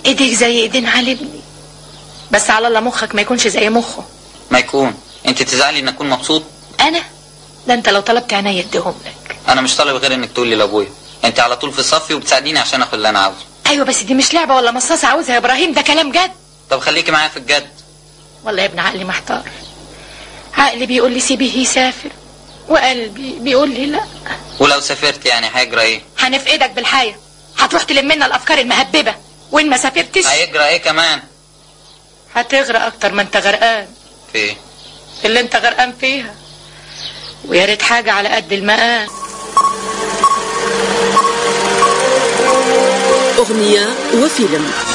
ايديك زي ايدين علي ابني بس على الله مخك ما يكونش زي مخه ما يكون انت تزعلي ان اكون مبسوط انا ده انت لو طلبت عينيا اديهم لك انا مش طالب غير انك تقولي لابويا انت على طول في صفي وبتساعديني عشان اخد اللي انا عاوزه ايوه بس دي مش لعبه ولا مصاصه عاوزها يا ابراهيم ده كلام جد طب خليكي معايا في الجد والله يا ابن عقلي محتار عقلي بيقول لي سيبيه يسافر وقلبي بيقول لي لا ولو سافرت يعني هيجرى ايه هنفقدك بالحياه هتروح تلم لنا الافكار المهببه وان ما سافرتش هيجرى ايه كمان هتغرق اكتر ما انت غرقان في ايه في اللي انت غرقان فيها ويا ريت حاجه على قد المقام أغنية وفيلم